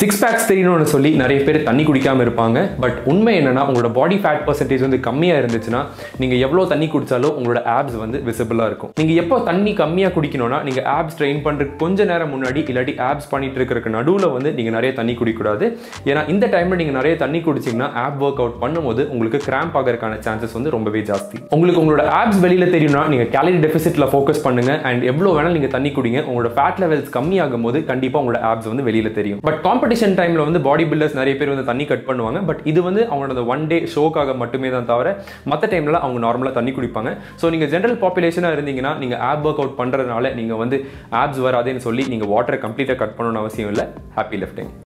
six packs தெரியணும்னு சொல்லி நிறைய பேர் தண்ணி குடிக்காம இருப்பாங்க பட் உண்மை என்னன்னா உங்களோட பாடி ஃபேட் பர்சன்டேஜ் வந்து கம்மியாக இருந்துச்சுன்னா நீங்கள் எவ்வளோ தண்ணி குடிச்சாலும் உங்களோட ஆப்ஸ் வந்து விசிபிளாக இருக்கும் நீங்கள் எப்போ தண்ணி கம்மியாக குடிக்கணும்னா நீங்கள் ஆப்ஸ் ட்ரெயின் பண்ணுறதுக்கு கொஞ்ச நேரம் முன்னாடி இல்லாட்டி ஆப்ஸ் பண்ணிட்டு இருக்கிறதுக்கு நடுவில் வந்து நீங்கள் நிறைய தண்ணி குடிக்கக்கூடாது ஏன்னா இந்த டைமில் நீங்கள் நிறைய தண்ணி குடிச்சிங்கன்னா ஆப் ஒர்க் அவுட் பண்ணும்போது உங்களுக்கு கிராம்ப் ஆகிறதுக்கான சான்சஸ் வந்து ரொம்பவே ஜாஸ்தி உங்களுக்கு உங்களோட ஆப்ஸ் வெளியில் தெரியும்னா நீங்கள் கேலரி டெபிசிட்டில் ஃபோக்கஸ் பண்ணுங்க அண்ட் எவ்வளோ வேணாலும் நீங்கள் தண்ணி குடிங்க உங்களோட ஃபேட் லெவல்ஸ் கம்மியாகும் போது கண்டிப்பாக உங்களோட ஆப்ஸ் வந்து வெளியில் தெரியும் பட் காம்படிஷன் டைமில் வந்து பாடி பில்டர்ஸ் நிறைய பேர் வந்து தண்ணி கட் பண்ணுவாங்க பட் இது வந்து அவங்களோட ஒன் டே ஷோக்காக மட்டுமே தான் தவிர மற்ற டைமில் அவங்க நார்மலாக தண்ணி குடிப்பாங்க ஸோ நீங்கள் ஜென்ரல் பாப்புலேஷனாக இருந்தீங்கன்னா நீங்கள் ஆப் ஒர்க் அவுட் பண்ணுறதுனால நீங்கள் வந்து ஆப்ஸ் வராதுன்னு சொல்லி நீங்கள் வாட்டரை கம்ப்ளீட்டாக கட் பண்ணணும்னு அவசியம் இல்லை ஹாப்பி லிஃப்டிங்